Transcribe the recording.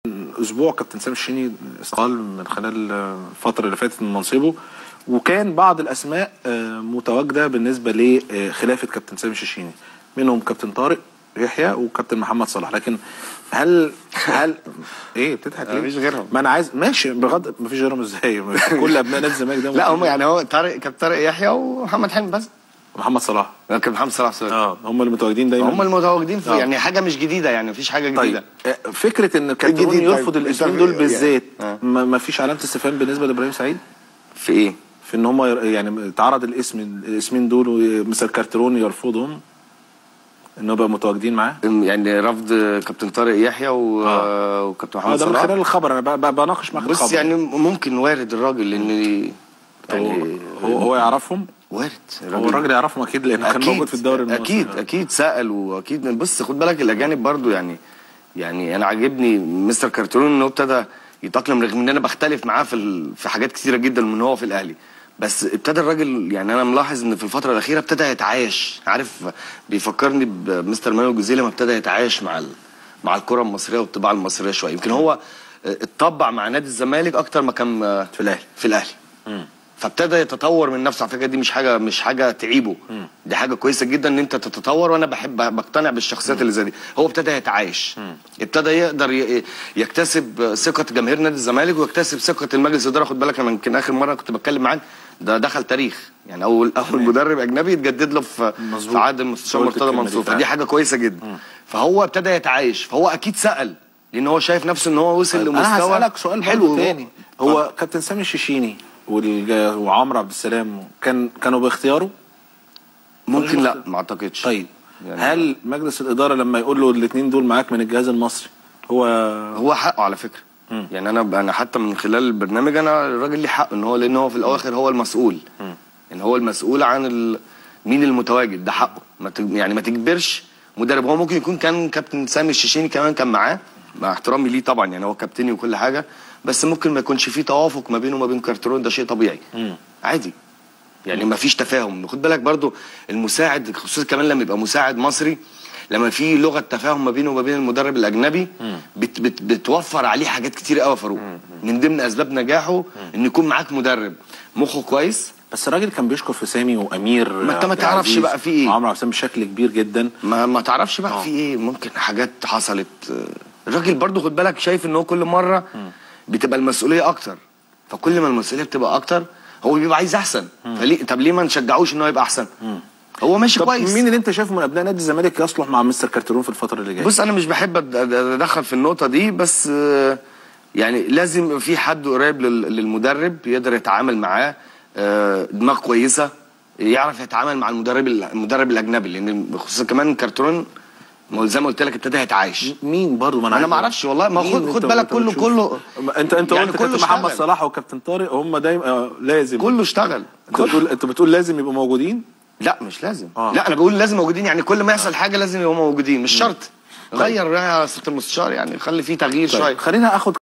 اسبوع كابتن سامي الشيني استقال من خلال الفتره اللي فاتت من منصبه وكان بعض الاسماء آه، متواجده بالنسبه لخلافه كابتن سامي الشيشيني منهم كابتن طارق يحيى وكابتن محمد صلاح لكن هل هل ايه بتضحك ليه؟ مفيش غيرهم. ما انا عايز ماشي بغض مفيش غيرهم ازاي كل ابناء نادي الزمالك ده لا هم يعني هو طارق كابتن طارق يحيى ومحمد حلمي بس محمد صلاح كابتن محمد صلاح سوري اه هم اللي متواجدين دايما هم المتواجدين في آه. يعني حاجه مش جديده يعني مفيش حاجه طيب جديده آه، فكره ان كابتن الجديد طيب. يرفض انت الاسمين في- دول يعني- بالذات آه. ما ما فيش علامه استفهام بالنسبه لابراهيم سعيد في ايه؟ في ان هم ير- يعني تعرض الاسم الاسمين دول ومستر كارترون يرفضهم ان هم يبقوا متواجدين معاه يعني رفض كابتن طارق يحيى و... آه. وكابتن اه محمد ده من صلاح خلال الخبر انا ب- ب- بناقش معاك بص الخبر يعني ممكن وارد الراجل لان يعني هو هو يعرفهم وارد هو الراجل يعرفهم اكيد لانه كان موجود في الدوري المصري اكيد آه. اكيد سال واكيد بص خد بالك الاجانب برضو يعني يعني انا عاجبني مستر كارترون انه ابتدى يتاقلم رغم ان انا بختلف معاه في ال... في حاجات كتيره جدا من هو في الاهلي بس ابتدى الراجل يعني انا ملاحظ ان في الفتره الاخيره ابتدى يتعايش عارف بيفكرني بمستر مانو الجزيري لما ابتدى يتعايش مع ال... مع الكره المصريه والطباعه المصريه شويه يمكن هو اتطبع مع نادي الزمالك اكتر ما كان في الاهلي في الاهلي فابتدى يتطور من نفسه على فكره دي مش حاجه مش حاجه تعيبه دي حاجه كويسه جدا ان انت تتطور وانا بحب بقتنع بالشخصيات اللي زي دي هو ابتدى يتعايش ابتدى يقدر ي- يكتسب ثقه جماهير نادي الزمالك ويكتسب ثقه المجلس الاداره خد بالك انا يمكن اخر مره كنت بتكلم معاك ده دخل تاريخ يعني اول اول مدرب اجنبي يتجدد له في مظبوط. في عهد المستشار قلت مرتضى الكلمة دي منصور فعلا. فدي حاجه كويسه جدا فهو ابتدى يتعايش فهو اكيد سال لان هو شايف نفسه ان هو وصل لمستوى انا هسالك سؤال حلو حلو تاني هو كابتن سامي الشيشيني والج- وعمرو عبد السلام كان كانوا باختياره ممكن لا ما اعتقدش طيب يعني- هل مجلس الاداره لما يقول له الاثنين دول معاك من الجهاز المصري هو هو حقه على فكره مم. يعني انا انا حتى من خلال البرنامج انا الراجل ليه حق ان هو لان هو في الاواخر هو المسؤول ان هو المسؤول عن ال... مين المتواجد ده حقه ما ت... يعني ما تجبرش مدرب هو ممكن يكون كان كابتن سامي الشيشيني كمان كان معاه مع احترامي ليه طبعا يعني هو كابتني وكل حاجه بس ممكن ما يكونش فيه توافق ما بينه وما بين كارترون ده شيء طبيعي عادي يعني ما فيش تفاهم خد بالك برضو المساعد خصوصا كمان لما يبقى مساعد مصري لما في لغه تفاهم ما بينه وما بين المدرب الاجنبي بت بت بتوفر عليه حاجات كتير قوي يا فاروق من ضمن اسباب نجاحه ان يكون معاك مدرب مخه كويس بس الراجل كان بيشكر في سامي وامير ما انت ما عبد تعرفش العزيز بقى في ايه. وعمرو عبد السلام بشكل كبير جدا ما ما تعرفش بقى آه. في ايه ممكن حاجات حصلت الراجل برضو خد بالك شايف ان هو كل مره بتبقى المسؤوليه اكتر فكل ما المسؤوليه بتبقى اكتر هو بيبقى عايز احسن فليه طب ليه ما نشجعوش ان هو يبقى احسن هو ماشي طب كويس مين اللي انت شايفه من ابناء نادي الزمالك يصلح مع مستر كارترون في الفتره اللي جايه بص انا مش بحب أد- أد- اتدخل في النقطه دي بس آه، يعني لازم يبقى في حد قريب لل- للمدرب يقدر يتعامل معاه آه، دماغ كويسه يعرف يتعامل مع المدرب ال- المدرب الاجنبي لان خصوصا كمان كارترون ما هو زي ما قلت لك ابتدى يتعايش مين برضه ما انا عايز- ما اعرفش والله ما مين خد انت خد بالك وانت كله بتشوف؟ كله انت انت يعني قلت كله كابتن محمد اشتغل. صلاح وكابتن طارق هم دايما آه، لازم كله اشتغل انت بتقول انت بتقول لازم يبقوا موجودين لا مش لازم آه. لا انا بقول لازم موجودين يعني كل ما يحصل حاجه لازم يبقوا موجودين مش شرط غير يعني على صوت المستشار يعني خلي فيه تغيير طيب شويه خلينا اخد